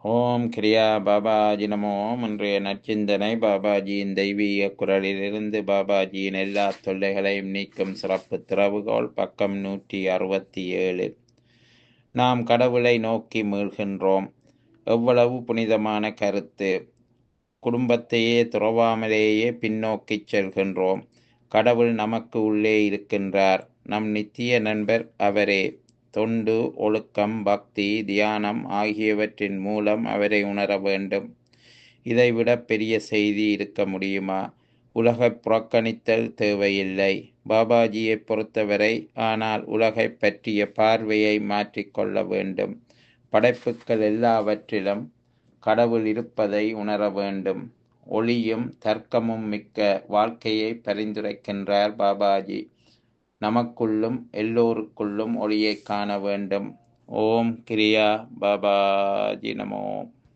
ஓம் கிரியா பாபாஜி நமோ இன்றைய நற்சிந்தனை பாபாஜியின் தெய்வீக குரலிலிருந்து பாபாஜியின் எல்லா தொல்லைகளையும் நீக்கும் சிறப்பு திறவுகோல் பக்கம் நூற்றி அறுபத்தி ஏழு நாம் கடவுளை நோக்கி மீள்கின்றோம் எவ்வளவு புனிதமான கருத்து குடும்பத்தையே துறவாமலேயே பின்னோக்கிச் செல்கின்றோம் கடவுள் நமக்கு உள்ளே இருக்கின்றார் நம் நித்திய நண்பர் அவரே தொண்டு ஒழுக்கம் பக்தி தியானம் ஆகியவற்றின் மூலம் அவரை உணர வேண்டும் இதைவிட பெரிய செய்தி இருக்க முடியுமா உலகை புறக்கணித்தல் தேவையில்லை பாபாஜியை பொறுத்தவரை ஆனால் உலகை பற்றிய பார்வையை மாற்றிக்கொள்ள வேண்டும் படைப்புகள் எல்லாவற்றிலும் கடவுள் இருப்பதை உணர வேண்டும் ஒளியும் தர்க்கமும் மிக்க வாழ்க்கையை பரிந்துரைக்கின்றார் பாபாஜி நமக்குள்ளும் எல்லோருக்குள்ளும் ஒளியை காண வேண்டும் ஓம் கிரியா பாபாஜி நமோ